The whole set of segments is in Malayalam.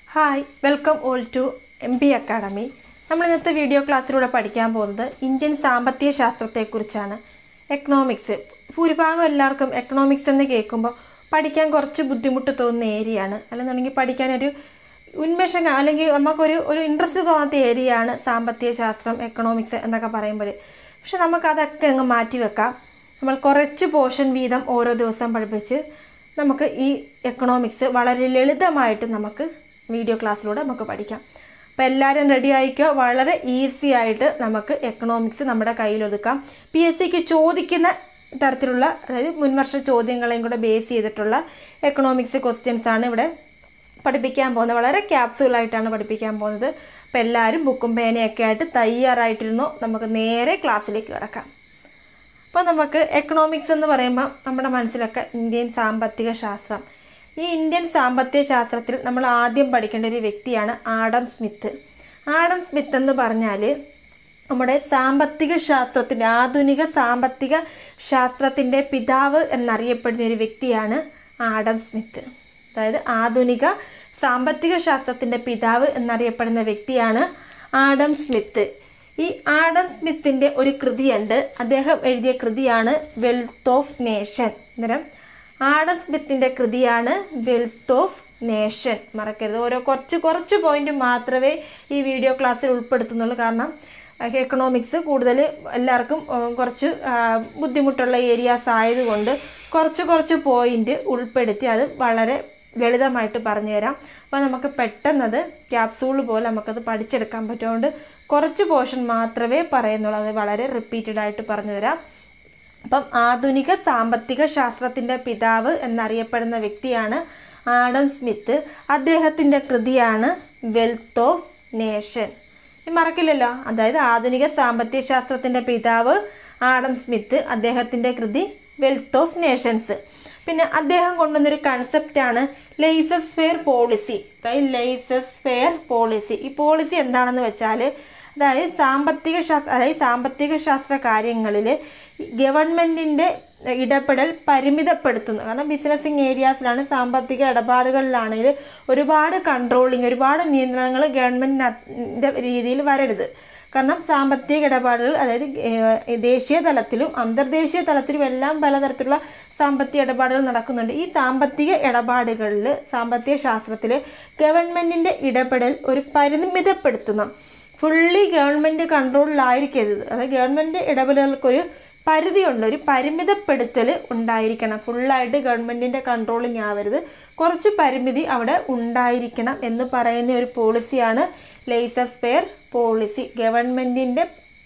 hi welcome all to M P academy നമ്മൾ ഇന്നത്തെ വീഡിയോ ക്ലാസ്സിലൂടെ പഠിക്കാൻ പോകുന്നത് ഇന്ത്യൻ സാമ്പത്തിക ശാസ്ത്രത്തെക്കുറിച്ചാണ് എക്കണോമിക്സ് ഭൂരിഭാഗം എല്ലാവർക്കും എക്കണോമിക്സ് എന്ന് കേൾക്കുമ്പോൾ പഠിക്കാൻ കുറച്ച് ബുദ്ധിമുട്ട് തോന്നുന്ന ഏരിയയാണ് അല്ലെന്നുണ്ടെങ്കിൽ പഠിക്കാനൊരു ഉന്മേഷം കാ- അല്ലെങ്കിൽ നമുക്കൊരു ഒരു ഇൻട്രസ്റ്റ് തോന്നാത്ത ഏരിയയാണ് സാമ്പത്തിക ശാസ്ത്രം എക്കണോമിക്സ് എന്നൊക്കെ പറയുമ്പോൾ പക്ഷെ നമുക്കതൊക്കെ അങ്ങ് മാറ്റി വെക്കാം നമ്മൾ കുറച്ച് പോർഷൻ വീതം ഓരോ ദിവസം പഠിപ്പിച്ച് നമുക്ക് ഈ എക്കണോമിക്സ് വളരെ ലളിതമായിട്ട് നമുക്ക് വീഡിയോ ക്ലാസ്സിലൂടെ നമുക്ക് പഠിക്കാം അപ്പോൾ എല്ലാവരും റെഡി ആയിക്കോ വളരെ ഈസി ആയിട്ട് നമുക്ക് എക്കണോമിക്സ് നമ്മുടെ കയ്യിൽ ഒതുക്കാം പി എസ് സിക്ക് ചോദിക്കുന്ന തരത്തിലുള്ള അതായത് മുൻവർഷ ചോദ്യങ്ങളെയും കൂടെ ബേസ് ചെയ്തിട്ടുള്ള എക്കണോമിക്സ് ക്വസ്റ്റ്യൻസ് ആണ് ഇവിടെ പഠിപ്പിക്കാൻ പോകുന്നത് വളരെ ക്യാപ്സുകളായിട്ടാണ് പഠിപ്പിക്കാൻ പോകുന്നത് അപ്പോൾ എല്ലാവരും ബുക്കും പേനയൊക്കെ ആയിട്ട് തയ്യാറായിട്ടിരുന്നു നമുക്ക് നേരെ ക്ലാസ്സിലേക്ക് കിടക്കാം അപ്പോൾ നമുക്ക് എക്കണോമിക്സ് എന്ന് പറയുമ്പോൾ നമ്മുടെ മനസ്സിലൊക്കെ ഇന്ത്യൻ സാമ്പത്തിക ശാസ്ത്രം ഈ ഇന്ത്യൻ സാമ്പത്തിക ശാസ്ത്രത്തിൽ നമ്മൾ ആദ്യം പഠിക്കേണ്ട ഒരു വ്യക്തിയാണ് ആഡം സ്മിത്ത് ആഡം സ്മിത്ത് എന്ന് പറഞ്ഞാൽ നമ്മുടെ സാമ്പത്തിക ശാസ്ത്രത്തിൻ്റെ ആധുനിക സാമ്പത്തിക ശാസ്ത്രത്തിൻ്റെ പിതാവ് എന്നറിയപ്പെടുന്ന ഒരു വ്യക്തിയാണ് ആഡം സ്മിത്ത് അതായത് ആധുനിക സാമ്പത്തിക ശാസ്ത്രത്തിൻ്റെ പിതാവ് എന്നറിയപ്പെടുന്ന വ്യക്തിയാണ് ആഡം സ്മിത്ത് ഈ ആഡം സ്മിത്തിൻ്റെ ഒരു കൃതിയുണ്ട് അദ്ദേഹം എഴുതിയ കൃതിയാണ് വെൽത്ത് ഓഫ് നേഷൻ അന്നേരം ആഡം സ്മിത്തിൻ്റെ കൃതിയാണ് വെൽത്ത് ഓഫ് നേഷൻ മറക്കരുത് ഓരോ കുറച്ച് കുറച്ച് പോയിന്റ് മാത്രമേ ഈ വീഡിയോ ക്ലാസ്സിൽ ഉൾപ്പെടുത്തുന്നുള്ളൂ കാരണം എക്കണോമിക്സ് കൂടുതൽ എല്ലാവർക്കും ഉം, കുറച്ച് ആ, ബുദ്ധിമുട്ടുള്ള ഏരിയാസ് ആയതുകൊണ്ട് കുറച്ച് കുറച്ച് പോയിന്റ് ഉൾപ്പെടുത്തി അത് വളരെ ലളിതമായിട്ട് പറഞ്ഞു തരാം അപ്പോൾ നമുക്ക് പെട്ടെന്നത് ക്യാപ്സൂൾ പോലെ നമുക്കത് പഠിച്ചെടുക്കാൻ പറ്റുകൊണ്ട് കുറച്ച് പോർഷൻ മാത്രമേ പറയുന്നുള്ളൂ അത് വളരെ റിപ്പീറ്റഡ് ആയിട്ട് പറഞ്ഞു തരാം അപ്പം ആധുനിക സാമ്പത്തിക ശാസ്ത്രത്തിൻ്റെ പിതാവ് എന്നറിയപ്പെടുന്ന വ്യക്തിയാണ് ആഡം സ്മിത്ത് അദ്ദേഹത്തിൻ്റെ കൃതിയാണ് വെൽത്ത് ഓഫ് നേഷൻ ഈ മറക്കില്ലല്ലോ അതായത് ആധുനിക സാമ്പത്തിക ശാസ്ത്രത്തിൻ്റെ പിതാവ് ആഡം സ്മിത്ത് അദ്ദേഹത്തിൻ്റെ കൃതി വെൽത്ത് ഓഫ് നേഷൻസ് പിന്നെ അദ്ദേഹം കൊണ്ടുവന്നൊരു കൺസെപ്റ്റാണ് ലേസസ് ഫെയർ പോളിസി അതായത് ലേസസ് ഫെയർ പോളിസി ഈ പോളിസി എന്താണെന്ന് വെച്ചാൽ അതായത് സാമ്പത്തിക ശാസ്ത്ര അതായത് സാമ്പത്തിക ശാസ്ത്ര കാര്യങ്ങളിൽ ഗവൺമെൻറ്റിൻ്റെ ഇടപെടൽ പരിമിതപ്പെടുത്തുന്നു കാരണം ബിസിനസ്സിങ് ഏരിയാസിലാണ് സാമ്പത്തിക ഇടപാടുകളിലാണെങ്കിൽ ഒരുപാട് കൺട്രോളിങ് ഒരുപാട് നിയന്ത്രണങ്ങൾ ഗവൺമെൻറ്റിൻ്റെ രീതിയിൽ വരരുത് കാരണം സാമ്പത്തിക ഇടപാടുകൾ അതായത് ഏഹ്, ദേശീയ തലത്തിലും അന്തർദേശീയ തലത്തിലും എല്ലാം പലതരത്തിലുള്ള സാമ്പത്തിക ഇടപാടുകൾ നടക്കുന്നുണ്ട് ഈ സാമ്പത്തിക ഇടപാടുകളിൽ സാമ്പത്തിക ശാസ്ത്രത്തിൽ ഗവൺമെൻറ്റിൻ്റെ ഇടപെടൽ ഒരു പരിമിതപ്പെടുത്തുന്ന ഫുള്ളി ഗവൺമെൻറ് കൺട്രോളിലായിരിക്കരുത് അതായത് ഗവൺമെൻറ് ഇടപെടലുകൾക്കൊരു പരിധിയുണ്ട് ഒരു പരിമിതപ്പെടുത്തൽ ഉണ്ടായിരിക്കണം ഫുള്ളായിട്ട് ഗവൺമെൻറ്റിൻ്റെ കൺട്രോളിങ് ആവരുത് കുറച്ച് പരിമിതി അവിടെ ഉണ്ടായിരിക്കണം എന്ന് പറയുന്ന ഒരു പോളിസിയാണ് ലേസസ് ഫെയർ പോളിസി ഗവൺമെൻറ്റിൻ്റെ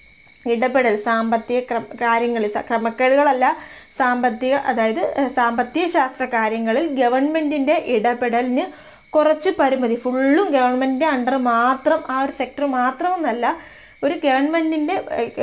ഇടപെടൽ സാമ്പത്തിക ക്രമ കാര്യങ്ങളിൽ സ- ക്രമക്കേടുകളല്ല സാമ്പത്തിക അതായത് ഏഹ്, സാമ്പത്തിക ശാസ്ത്ര കാര്യങ്ങളിൽ ഗവൺമെൻറ്റിൻ്റെ ഇടപെടലിന് കുറച്ച് പരിമിതി ഫുള്ളും ഗവൺമെൻറ്റിൻ്റെ അണ്ടർ മാത്രം ആ ഒരു സെക്ടർ മാത്രമെന്നല്ല ഒരു ഗവൺമെൻറ്റിൻ്റെ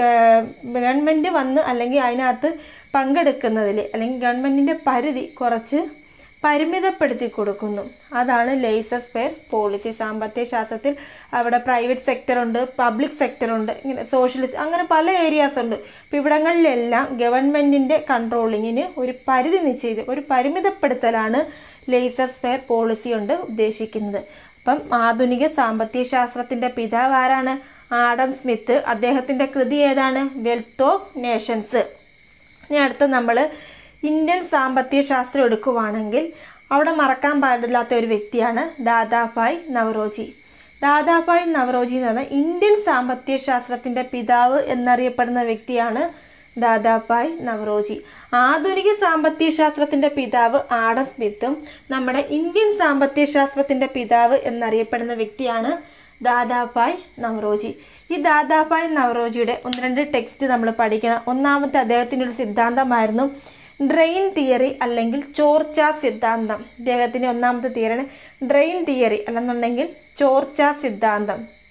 ഗവൺമെൻറ് വന്ന് അല്ലെങ്കിൽ അതിനകത്ത് പങ്കെടുക്കുന്നതിൽ അല്ലെങ്കിൽ ഗവൺമെൻറ്റിൻ്റെ പരിധി കുറച്ച് പരിമിതപ്പെടുത്തി കൊടുക്കുന്നു അതാണ് ലേസസ് ഫെയർ പോളിസി സാമ്പത്തിക ശാസ്ത്രത്തിൽ അവിടെ പ്രൈവറ്റ് സെക്ടറുണ്ട് പബ്ലിക് സെക്ടറുണ്ട് ഇങ്ങനെ സോഷ്യലിസ്റ്റ് അങ്ങനെ പല ഏരിയാസ് ഉണ്ട് അപ്പോൾ ഇവിടങ്ങളിലെല്ലാം ഗവൺമെൻറ്റിൻ്റെ കൺട്രോളിങ്ങിന് ഒരു പരിധി നിശ്ചയിത് ഒരു പരിമിതപ്പെടുത്തലാണ് ലേസസ് ഫെയർ പോളിസി കൊണ്ട് ഉദ്ദേശിക്കുന്നത് അപ്പം ആധുനിക സാമ്പത്തിക ശാസ്ത്രത്തിൻ്റെ പിതാവ് ആരാണ് ആഡം സ്മിത്ത് അദ്ദേഹത്തിൻ്റെ കൃതി ഏതാണ് വെൽത്ത് ഓഫ് നേഷൻസ് ഇനി അടുത്ത് നമ്മൾ ഇന്ത്യൻ സാമ്പത്തിക ശാസ്ത്രം എടുക്കുവാണെങ്കിൽ അവിടെ മറക്കാൻ പാടില്ലാത്ത ഒരു വ്യക്തിയാണ് ദാദാഭായ് നവറോജി ദാദാഭായ് നവറോജി എന്ന് പറഞ്ഞാൽ ഇന്ത്യൻ സാമ്പത്തിക ശാസ്ത്രത്തിൻ്റെ പിതാവ് എന്നറിയപ്പെടുന്ന വ്യക്തിയാണ് ദാദാഭായ് നവറോജി ആധുനിക സാമ്പത്തിക ശാസ്ത്രത്തിൻ്റെ പിതാവ് ആഡം സ്മിത്തും നമ്മുടെ ഇന്ത്യൻ സാമ്പത്തിക ശാസ്ത്രത്തിൻ്റെ പിതാവ് എന്നറിയപ്പെടുന്ന വ്യക്തിയാണ് ദാദാഭായ് നവറോജി ഈ ദാദാഭായ് നവറോജിയുടെ ഒന്ന് രണ്ട് ടെക്സ്റ്റ് നമ്മൾ പഠിക്കണം ഒന്നാമത്തെ അദ്ദേഹത്തിൻ്റെ ഒരു സിദ്ധാന്തമായിരുന്നു ഡ്രെയിൻ തിയറി അല്ലെങ്കിൽ ചോർച്ച സിദ്ധാന്തം അദ്ദേഹത്തിൻ്റെ ഒന്നാമത്തെ തിയറിയാണ് ഡ്രെയിൻ തിയറി അല്ലെന്നുണ്ടെങ്കിൽ ചോർച്ച സിദ്ധാന്തം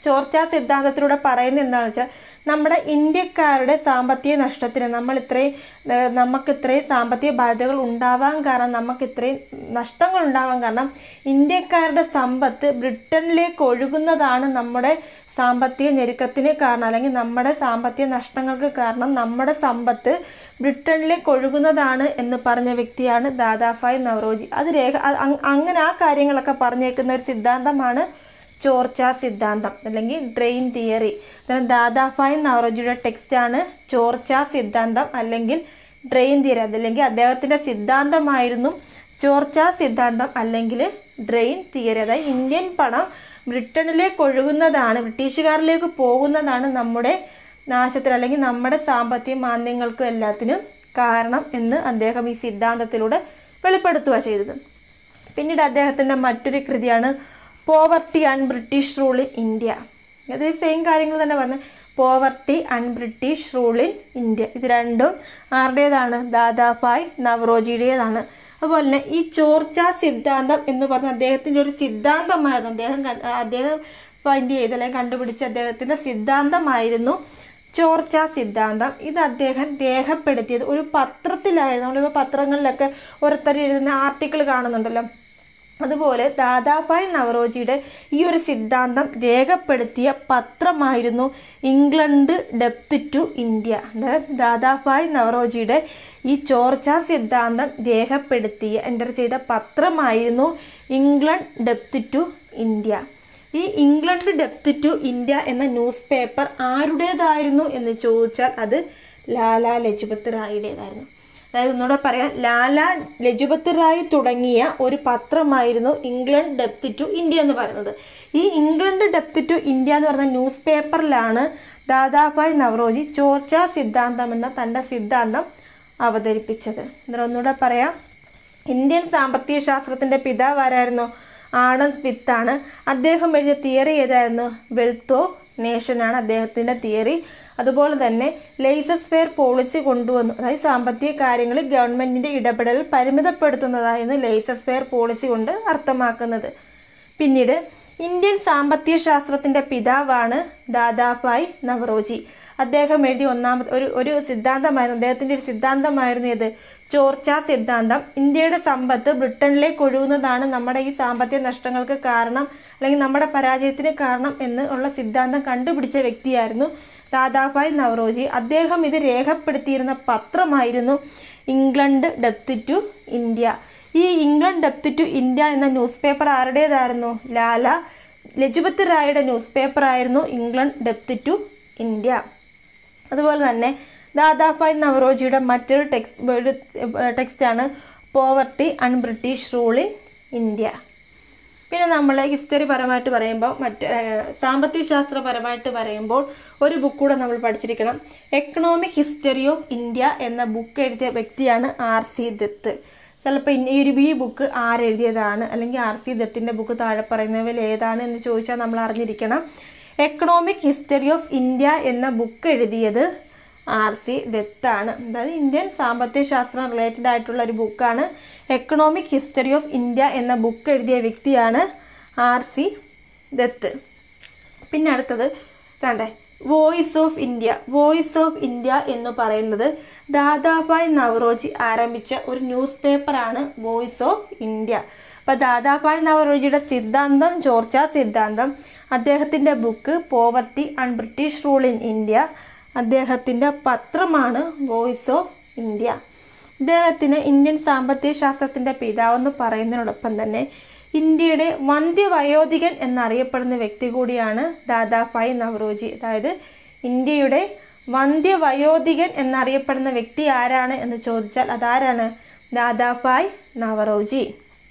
ചോർച്ചാ സിദ്ധാന്തത്തിലൂടെ പറയുന്നത് എന്താണെന്ന് വെച്ചാൽ നമ്മുടെ ഇന്ത്യക്കാരുടെ സാമ്പത്തിക നഷ്ടത്തിന് നമ്മൾ ഇത്രയും ഏഹ്, നമുക്ക് ഇത്രയും സാമ്പത്തിക ബാധ്യതകൾ ഉണ്ടാവാൻ കാരണം നമുക്ക് ഇത്രയും നഷ്ടങ്ങൾ ഉണ്ടാവാൻ കാരണം ഇന്ത്യക്കാരുടെ സമ്പത്ത് ബ്രിട്ടനിലേക്ക് ഒഴുകുന്നതാണ് നമ്മുടെ സാമ്പത്തിക ഞെരുക്കത്തിന് കാരണം അല്ലെങ്കിൽ നമ്മുടെ സാമ്പത്തിക നഷ്ടങ്ങൾക്ക് കാരണം നമ്മുടെ സമ്പത്ത് ബ്രിട്ടനിലേക്ക് ഒഴുകുന്നതാണ് എന്ന് പറഞ്ഞ വ്യക്തിയാണ് ദാദാഫായ് നവറോജി അത് രേഖ അ- അ- അങ്ങനെ ആ കാര്യങ്ങളൊക്കെ പറഞ്ഞേക്കുന്ന ഒരു സിദ്ധാന്തമാണ് ചോർച്ച സിദ്ധാന്തം അല്ലെങ്കിൽ ഡ്രെയിൻ തിയറി അതായത് ദാദാഫായ് നവറോജിയുടെ ടെക്സ്റ്റാണ് ചോർച്ച സിദ്ധാന്തം അല്ലെങ്കിൽ ഡ്രെയിൻ തിയറി അതല്ലെങ്കിൽ അദ്ദേഹത്തിൻ്റെ സിദ്ധാന്തമായിരുന്നു ചോർച്ച സിദ്ധാന്തം അല്ലെങ്കിൽ ഡ്രെയിൻ തിയറി അതായത് ഇന്ത്യൻ പണം ബ്രിട്ടനിലേക്ക് ഒഴുകുന്നതാണ് ബ്രിട്ടീഷുകാരിലേക്ക് പോകുന്നതാണ് നമ്മുടെ നാശത്തിന് അല്ലെങ്കിൽ നമ്മുടെ സാമ്പത്തിക മാന്ദ്യങ്ങൾക്കും എല്ലാത്തിനും കാരണം എന്ന് അദ്ദേഹം ഈ സിദ്ധാന്തത്തിലൂടെ വെളിപ്പെടുത്തുക ചെയ്തത് പിന്നീട് അദ്ദേഹത്തിൻ്റെ മറ്റൊരു കൃതിയാണ് poverty and British rule in India അത് സെയിം കാര്യങ്ങൾ തന്നെ പറഞ്ഞ് poverty and British rule in India ഇത് രണ്ടും ആരുടേതാണ് ദാദാഭായ് നവറോജിയുടേതാണ് അതുപോലെ തന്നെ ഈ ചോർച്ച സിദ്ധാന്തം എന്ന് പറഞ്ഞ അദ്ദേഹത്തിൻ്റെ ഒരു സിദ്ധാന്തമായിരുന്നു അദ്ദേഹം കണ്ട- അദ്ദേഹം ഫൈൻഡ് ചെയ്ത് അല്ലെങ്കിൽ കണ്ടുപിടിച്ച അദ്ദേഹത്തിൻ്റെ സിദ്ധാന്തമായിരുന്നു ചോർച്ച സിദ്ധാന്തം ഇത് അദ്ദേഹം രേഖപ്പെടുത്തിയത് ഒരു പത്രത്തിലായിരുന്നു നമ്മളിപ്പോൾ പത്രങ്ങളിലൊക്കെ ഓരോരുത്തർ എഴുതുന്ന ആർട്ടിക്കിൾ കാണുന്നുണ്ടല്ലോ അതുപോലെ ദാദാഭായ് നവറോജിയുടെ ഈ ഒരു സിദ്ധാന്തം രേഖപ്പെടുത്തിയ പത്രമായിരുന്നു ഇംഗ്ലണ്ട് ഡെപ്ത് ടു ഇന്ത്യ അതായത് ദാദാഭായ് നവറോജിയുടെ ഈ ചോർച്ച സിദ്ധാന്തം രേഖപ്പെടുത്തിയ എൻ്റർ ചെയ്ത പത്രമായിരുന്നു ഇംഗ്ലണ്ട് ഡെപ്ത് ടു ഇന്ത്യ ഈ ഇംഗ്ലണ്ട് ഡെപ്ത് ടു ഇന്ത്യ എന്ന ന്യൂസ് പേപ്പർ ആരുടേതായിരുന്നു എന്ന് ചോദിച്ചാൽ അത് ലാലാ ലജ്പത് റായിയുടേതായിരുന്നു അതായത് ഒന്നുകൂടെ പറയാം ലാലാ ലജുപത് റായ് തുടങ്ങിയ ഒരു പത്രമായിരുന്നു ഇംഗ്ലണ്ട് ഡെപ്ത് ടു ഇന്ത്യ എന്ന് പറയുന്നത് ഈ ഇംഗ്ലണ്ട് ഡെപ്ത് ടു ഇന്ത്യ എന്ന് പറയുന്ന ന്യൂസ് പേപ്പറിലാണ് ദാദാഭായ് നവറോജി ചോർച്ച സിദ്ധാന്തം എന്ന തൻ്റെ സിദ്ധാന്തം അവതരിപ്പിച്ചത് എന്നിട്ട് ഒന്നുകൂടെ പറയാം ഇന്ത്യൻ സാമ്പത്തിക ശാസ്ത്രത്തിൻ്റെ പിതാവ് ആരായിരുന്നു ആഡം സ്മിത്ത് ആണ് അദ്ദേഹം എഴുതിയ തിയറി ഏതായിരുന്നു വെൽത്ത് ഓഫ് നേഷനാണ് അദ്ദേഹത്തിൻ്റെ തിയറി അതുപോലെ തന്നെ ലേസസ് ഫെയർ പോളിസി കൊണ്ടുവന്നു അതായത് സാമ്പത്തിക കാര്യങ്ങളിൽ ഗവൺമെൻറ്റിൻ്റെ ഇടപെടൽ പരിമിതപ്പെടുത്തുന്നതായിരുന്നു ലേസസ് ഫെയർ പോളിസി കൊണ്ട് അർത്ഥമാക്കുന്നത് പിന്നീട് ഇന്ത്യൻ സാമ്പത്തിക ശാസ്ത്രത്തിൻ്റെ പിതാവാണ് ദാദാഭായ് നവറോജി അദ്ദേഹം എഴുതിയ ഒന്നാമത്തെ ഒരു ഒരു സിദ്ധാന്തമായിരുന്നു അദ്ദേഹത്തിൻ്റെ ഒരു സിദ്ധാന്തമായിരുന്നു ഇത് ചോർച്ച സിദ്ധാന്തം ഇന്ത്യയുടെ സമ്പത്ത് ബ്രിട്ടനിലേക്ക് ഒഴുകുന്നതാണ് നമ്മുടെ ഈ സാമ്പത്തിക നഷ്ടങ്ങൾക്ക് കാരണം അല്ലെങ്കിൽ നമ്മുടെ പരാജയത്തിന് കാരണം എന്ന് ഉള്ള സിദ്ധാന്തം കണ്ടുപിടിച്ച വ്യക്തിയായിരുന്നു ദാദാഭായ് നവറോജി അദ്ദേഹം ഇത് രേഖപ്പെടുത്തിയിരുന്ന പത്രമായിരുന്നു ഇംഗ്ലണ്ട് ഡെപ്ത് ടു ഇന്ത്യ ഈ ഇംഗ്ലണ്ട് ഡെപ്ത് ടു ഇന്ത്യ എന്ന ന്യൂസ് പേപ്പർ ആരുടേതായിരുന്നു ലാല ലജുപത് റായുടെ ന്യൂസ് പേപ്പർ ആയിരുന്നു ഇംഗ്ലണ്ട് ഡെപ്ത് ടു ഇന്ത്യ അതുപോലെ തന്നെ ദാദാഭായ് നവറോജിയുടെ മറ്റൊരു ടെക്സ്റ്റ് ഒരു ടെക്സ്റ്റാണ് poverty and British rule in India പിന്നെ നമ്മൾ ഹിസ്റ്ററി പരമായിട്ട് പറയുമ്പോൾ മറ്റ് ഏഹ്, സാമ്പത്തിക ശാസ്ത്രപരമായിട്ട് പറയുമ്പോൾ ഒരു ബുക്ക് കൂടെ നമ്മൾ പഠിച്ചിരിക്കണം എക്കണോമിക് ഹിസ്റ്ററി ഓഫ് ഇന്ത്യ എന്ന ബുക്ക് എഴുതിയ വ്യക്തിയാണ് ആർ സി ദത്ത് ചിലപ്പോൾ ഈ ഒരു ഈ ബുക്ക് ആരെഴുതിയതാണ് അല്ലെങ്കിൽ ആർ സി ദത്തിൻ്റെ ബുക്ക് താഴെ പറയുന്നവയിൽ ഏതാണ് എന്ന് ചോദിച്ചാൽ നമ്മൾ അറിഞ്ഞിരിക്കണം എക്കണോമിക് ഹിസ്റ്ററി ഓഫ് ഇന്ത്യ എന്ന ബുക്ക് എഴുതിയത് ആർ സി ദത്താണ് അതായത് ഇന്ത്യൻ സാമ്പത്തിക ശാസ്ത്രം റിലേറ്റഡ് ആയിട്ടുള്ള ഒരു ബുക്കാണ് എക്കണോമിക് ഹിസ്റ്ററി ഓഫ് ഇന്ത്യ എന്ന ബുക്ക് എഴുതിയ വ്യക്തിയാണ് ആർ സി ദത്ത് പിന്നെ അടുത്തത് കണ്ടേ voice of India voice of India എന്ന് പറയുന്നത് ദാദാഭായ് നവറോജി ആരംഭിച്ച ഒരു ന്യൂസ് പേപ്പറാണ് വോയിസ് ഓഫ് ഇന്ത്യ അപ്പോൾ ദാദാഭായ് നവറോജിയുടെ സിദ്ധാന്തം ചോർച്ച സിദ്ധാന്തം അദ്ദേഹത്തിൻ്റെ book poverty and British rule in India അദ്ദേഹത്തിൻ്റെ പത്രമാണ് വോയിസ് ഓഫ് ഇന്ത്യ ഇദ്ദേഹത്തിന് ഇന്ത്യൻ സാമ്പത്തിക ശാസ്ത്രത്തിൻ്റെ പിതാവെന്ന് പറയുന്നതിനോടൊപ്പം തന്നെ ഇന്ത്യയുടെ വന്ധ്യവയോധികൻ എന്നറിയപ്പെടുന്ന വ്യക്തി കൂടിയാണ് ദാദാഭായ് നവറോജി അതായത് ഇന്ത്യയുടെ വന്ധ്യവയോധികൻ എന്നറിയപ്പെടുന്ന വ്യക്തി ആരാണ് എന്ന് ചോദിച്ചാൽ അതാരാണ് ദാദാഭായ് നവറോജി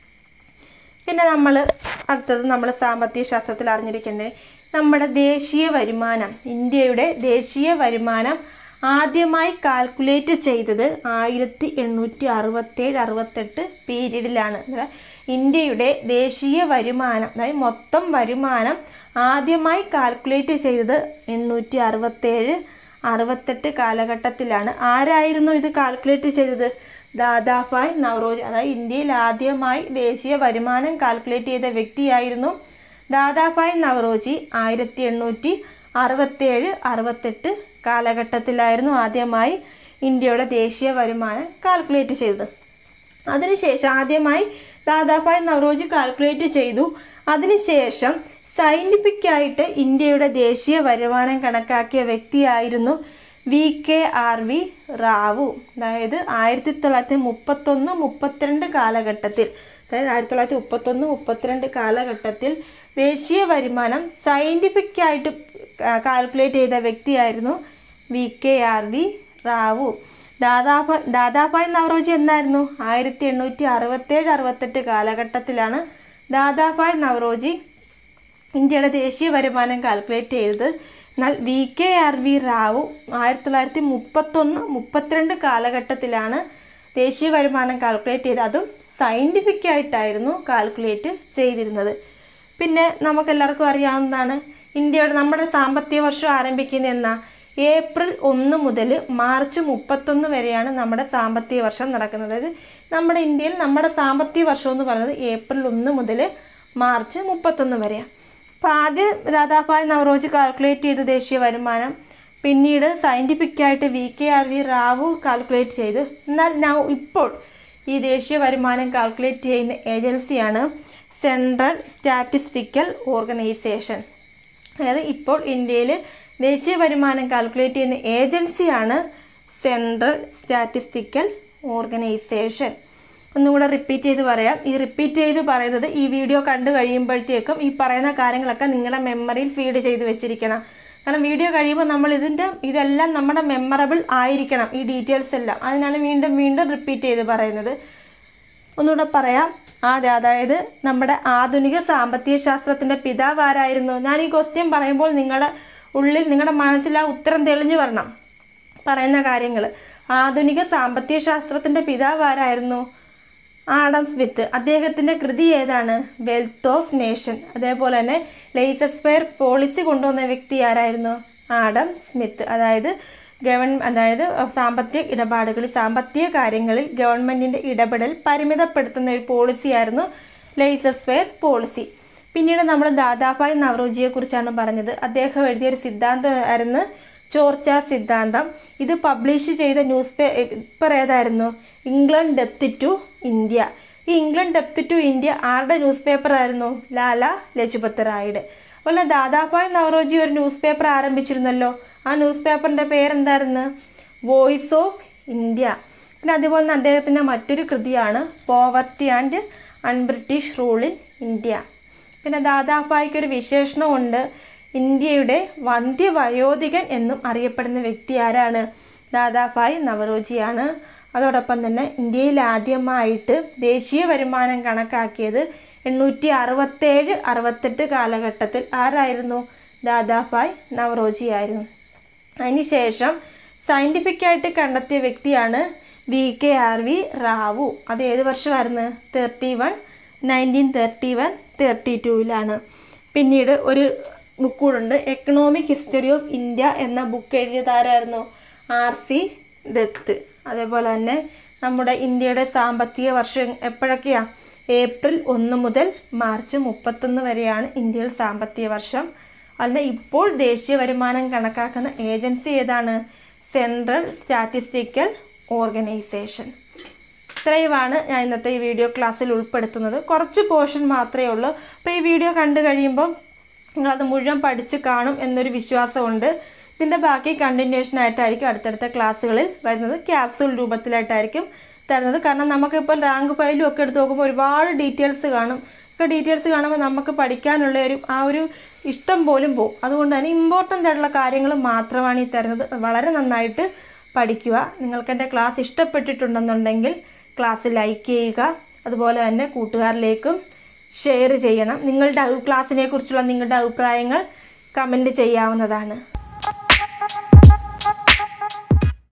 പിന്നെ നമ്മൾ അടുത്തത് നമ്മൾ സാമ്പത്തിക ശാസ്ത്രത്തിൽ അറിഞ്ഞിരിക്കേണ്ടത് നമ്മുടെ ദേശീയ വരുമാനം ഇന്ത്യയുടെ ദേശീയ വരുമാനം ആദ്യമായി കാൽക്കുലേറ്റ് ചെയ്തത് ആയിരത്തി എണ്ണൂറ്റി അറുപത്തേഴ് അറുപത്തെട്ട് പീരീഡിലാണ് അതായത് ഇന്ത്യയുടെ ദേശീയ വരുമാനം അതായത് മൊത്തം വരുമാനം ആദ്യമായി കാൽക്കുലേറ്റ് ചെയ്തത് എണ്ണൂറ്റി അറുപത്തേഴ് അറുപത്തെട്ട് കാലഘട്ടത്തിലാണ് ആരായിരുന്നു ഇത് കാൽക്കുലേറ്റ് ചെയ്തത് ദാദാഭായ് നവറോജി അതായത് ഇന്ത്യയിൽ ആദ്യമായി ദേശീയ വരുമാനം കാൽക്കുലേറ്റ് ചെയ്ത വ്യക്തിയായിരുന്നു ദാദാഭായ് നവറോജി ആയിരത്തി എണ്ണൂറ്റി അറുപത്തേഴ് അറുപത്തെട്ട് കാലഘട്ടത്തിലായിരുന്നു ആദ്യമായി ഇന്ത്യയുടെ ദേശീയ വരുമാനം കാൽക്കുലേറ്റ് ചെയ്തത് അതിനുശേഷം ആദ്യമായി ദാദാഭായ് നവറോജി കാൽക്കുലേറ്റ് ചെയ്തു അതിനുശേഷം സയൻറ്റിഫിക് ആയിട്ട് ഇന്ത്യയുടെ ദേശീയ വരുമാനം കണക്കാക്കിയ വ്യക്തിയായിരുന്നു V K R V Rao അതായത് ആയിരത്തി തൊള്ളായിരത്തി മുപ്പത്തൊന്ന് മുപ്പത്തിരണ്ട് കാലഘട്ടത്തിൽ അതായത് ആയിരത്തി തൊള്ളായിരത്തി മുപ്പത്തൊന്ന് മുപ്പത്തിരണ്ട് കാലഘട്ടത്തിൽ ദേശീയ വരുമാനം സയൻറ്റിഫിക് ആയിട്ട് കാൽക്കുലേറ്റ് ചെയ്ത വ്യക്തിയായിരുന്നു V K R V Rao Dadabhai Dadabhai Naoroji എന്നായിരുന്നു ആയിരത്തി എണ്ണൂറ്റി അറുപത്തേഴ് അറുപത്തെട്ട് കാലഘട്ടത്തിലാണ് ദാദാഭായ് നവറോജി ഇന്ത്യയുടെ ദേശീയ വരുമാനം കാൽക്കുലേറ്റ് ചെയ്തത് എന്നാൽ V K R V Rao ആയിരത്തി തൊള്ളായിരത്തി മുപ്പത്തൊന്ന് മുപ്പത്തിരണ്ട് കാലഘട്ടത്തിലാണ് ദേശീയ വരുമാനം കാൽക്കുലേറ്റ് ചെയ്തത് അതും സയൻറ്റിഫിക് ആയിട്ടായിരുന്നു കാൽക്കുലേറ്റ് ചെയ്തിരുന്നത് പിന്നെ നമുക്കെല്ലാവർക്കും അറിയാവുന്നതാണ് ഇന്ത്യയുടെ നമ്മുടെ സാമ്പത്തിക വർഷം ആരംഭിക്കുന്ന എന്നാ ഏപ്രിൽ ഒന്ന് മുതൽ മാർച്ച് മുപ്പത്തൊന്ന് വരെയാണ് നമ്മുടെ സാമ്പത്തിക വർഷം നടക്കുന്നത് അതായത് നമ്മുടെ ഇന്ത്യയിൽ നമ്മുടെ സാമ്പത്തിക വർഷം എന്ന് പറയുന്നത് ഏപ്രിൽ ഒന്ന് മുതൽ മാർച്ച് മുപ്പത്തൊന്ന് വരെയാണ് അപ്പോൾ ആദ്യം ദാദാഭായ് നവറോജി കാൽക്കുലേറ്റ് ചെയ്ത ദേശീയ വരുമാനം പിന്നീട് സയൻറ്റിഫിക് ആയിട്ട് V K R V Rao calculate ചെയ്തു എന്നാൽ നൗ ഇപ്പോൾ ഈ ദേശീയ വരുമാനം കാൽക്കുലേറ്റ് ചെയ്യുന്ന ഏജൻസിയാണ് സെൻട്രൽ സ്റ്റാറ്റിസ്റ്റിക്കൽ ഓർഗനൈസേഷൻ അതായത് ഇപ്പോൾ ഇന്ത്യയിൽ ദേശീയ വരുമാനം കാൽക്കുലേറ്റ് ചെയ്യുന്ന ഏജൻസിയാണ് സെൻട്രൽ സ്റ്റാറ്റിസ്റ്റിക്കൽ ഓർഗനൈസേഷൻ ഒന്നുകൂടെ റിപ്പീറ്റ് ചെയ്ത് പറയാം ഈ റിപ്പീറ്റ് ചെയ്ത് പറയുന്നത് ഈ വീഡിയോ കണ്ടു കഴിയുമ്പോഴത്തേക്കും ഈ പറയുന്ന കാര്യങ്ങളൊക്കെ നിങ്ങളുടെ മെമ്മറിയിൽ ഫീഡ് ചെയ്ത് വെച്ചിരിക്കണം കാരണം വീഡിയോ കഴിയുമ്പോൾ നമ്മൾ ഇതിൻ്റെ ഇതെല്ലാം നമ്മുടെ മെമ്മറബിൾ ആയിരിക്കണം ഈ ഡീറ്റെയിൽസ് എല്ലാം അതിനാണ് വീണ്ടും വീണ്ടും റിപ്പീറ്റ് ചെയ്ത് പറയുന്നത് ഒന്നുകൂടെ പറയാം അതെ അതായത് നമ്മുടെ ആധുനിക സാമ്പത്തിക ശാസ്ത്രത്തിന്റെ പിതാവ് ആരായിരുന്നു ഞാൻ ഈ ക്വസ്റ്റ്യൻ പറയുമ്പോൾ നിങ്ങളുടെ ഉള്ളിൽ നിങ്ങളുടെ മനസ്സിൽ ആ ഉത്തരം തെളിഞ്ഞു വരണം പറയുന്ന കാര്യങ്ങൾ ആധുനിക സാമ്പത്തിക ശാസ്ത്രത്തിന്റെ പിതാവ് ആരായിരുന്നു ആഡം സ്മിത്ത് അദ്ദേഹത്തിന്റെ കൃതി ഏതാണ് വെൽത്ത് ഓഫ് നേഷൻ അതേപോലെ തന്നെ ലെയ്സസ്പെയർ പോളിസി കൊണ്ടുവന്ന വ്യക്തി ആരായിരുന്നു ആഡം സ്മിത്ത് അതായത് ഗവൺ അതായത് സാമ്പത്തിക ഇടപാടുകളിൽ സാമ്പത്തിക കാര്യങ്ങളിൽ ഗവൺമെന്റിന്റെ ഇടപെടൽ പരിമിതപ്പെടുത്തുന്ന ഒരു പോളിസിയായിരുന്നു ലെയ്സസ്പെയർ പോളിസി പിന്നീട് നമ്മൾ ദാദാഭായ് നവറോജിയെ കുറിച്ചാണ് പറഞ്ഞത് അദ്ദേഹം എഴുതിയ ഒരു സിദ്ധാന്തമായിരുന്നു ചോർച്ച സിദ്ധാന്തം ഇത് പബ്ലിഷ് ചെയ്ത ന്യൂസ് പേപ്പർ ഏതായിരുന്നു ഇംഗ്ലണ്ട് ഡെപ്ത് ടു ഇന്ത്യ ഈ ഇംഗ്ലണ്ട് ഡെപ്ത് ടു ഇന്ത്യ ആരുടെ ന്യൂസ് പേപ്പർ ആയിരുന്നു ലാല ലജ്പത് റായിയുടെ അതുപോലെ ദാദാഭായ് നവറോജി ഒരു ന്യൂസ് പേപ്പർ ആരംഭിച്ചിരുന്നല്ലോ ആ ന്യൂസ് പേപ്പറിന്റെ പേരെന്തായിരുന്നു വോയിസ് ഓഫ് ഇന്ത്യ പിന്നെ അതുപോലെ തന്നെ അദ്ദേഹത്തിൻ്റെ മറ്റൊരു കൃതിയാണ് poverty and un-British rule in India പിന്നെ ദാദാഭായിക്ക് ഒരു വിശേഷണമുണ്ട് ഇന്ത്യയുടെ വന്ധ്യവയോധികൻ എന്നും അറിയപ്പെടുന്ന വ്യക്തി ആരാണ് ദാദാഭായ് നവറോജിയാണ് അതോടൊപ്പം തന്നെ ഇന്ത്യയിൽ ആദ്യമായിട്ട് ദേശീയ വരുമാനം കണക്കാക്കിയത് എണ്ണൂറ്റി അറുപത്തേഴ് അറുപത്തെട്ട് കാലഘട്ടത്തിൽ ആരായിരുന്നു ദാദാഭായ് നവറോജി ആയിരുന്നു അതിനുശേഷം സയൻറ്റിഫിക് ആയിട്ട് കണ്ടെത്തിയ വ്യക്തിയാണ് V K R V Rao അത് ഏത് വർഷമായിരുന്നു thirty one nineteen thirty one thirty ടൂവിലാണ് പിന്നീട് ഒരു ബുക്ക് കൂടുണ്ട് എക്കണോമിക് ഹിസ്റ്ററി ഓഫ് ഇന്ത്യ എന്ന ബുക്ക് എഴുതിയതാരായിരുന്നു ആർ സി ദത്ത് അതേപോലെ തന്നെ നമ്മുടെ ഇന്ത്യയുടെ സാമ്പത്തിക വർഷം എപ്പോഴൊക്കെയാണ് ഏപ്രിൽ ഒന്ന് മുതൽ മാർച്ച് മുപ്പത്തൊന്ന് വരെയാണ് ഇന്ത്യയിൽ സാമ്പത്തിക വർഷം അല്ല ഇപ്പോൾ ദേശീയ വരുമാനം കണക്കാക്കുന്ന ഏജൻസി ഏതാണ് സെൻട്രൽ സ്റ്റാറ്റിസ്റ്റിക്കൽ ഓർഗനൈസേഷൻ ഇത്രയുമാണ് ഞാൻ ഇന്നത്തെ ഈ വീഡിയോ ക്ലാസ്സിൽ ഉൾപ്പെടുത്തുന്നത് കുറച്ച് പോർഷൻ മാത്രമേ ഉള്ളൂ അപ്പോൾ ഈ വീഡിയോ കണ്ടു കഴിയുമ്പം നിങ്ങളത് മുഴുവൻ പഠിച്ച് കാണും എന്നൊരു വിശ്വാസമുണ്ട് ഇതിൻ്റെ ബാക്കി കണ്ടിന്യൂഷൻ ആയിട്ടായിരിക്കും അടുത്തടുത്ത ക്ലാസ്സുകളിൽ വരുന്നത് ക്യാപ്സൂൾ രൂപത്തിലായിട്ടായിരിക്കും തരുന്നത് കാരണം നമുക്കിപ്പോൾ റാങ്ക് ഫയലും ഒക്കെ എടുത്ത് നോക്കുമ്പോൾ ഒരുപാട് ഡീറ്റെയിൽസ് കാണും ഒക്കെ ഡീറ്റെയിൽസ് കാണുമ്പോൾ നമുക്ക് പഠിക്കാനുള്ള ഒരു ആ ഒരു ഇഷ്ടം പോലും പോകും അതുകൊണ്ട് തന്നെ ഇമ്പോർട്ടൻ്റ് ആയിട്ടുള്ള കാര്യങ്ങൾ മാത്രമാണ് ഈ തരുന്നത് വളരെ നന്നായിട്ട് പഠിക്കുക നിങ്ങൾക്ക് എൻ്റെ ക്ലാസ് ഇഷ്ടപ്പെട്ടിട്ടുണ്ടെന്നുണ്ടെങ്കിൽ ക്ലാസ് ലൈക്ക് ചെയ്യുക അതുപോലെ തന്നെ കൂട്ടുകാരിലേക്കും ഷെയർ ചെയ്യണം നിങ്ങളുടെ ക്ലാസ്സിനെ കുറിച്ചുള്ള നിങ്ങളുടെ അഭിപ്രായങ്ങൾ കമൻറ്റ് ചെയ്യാവുന്നതാണ്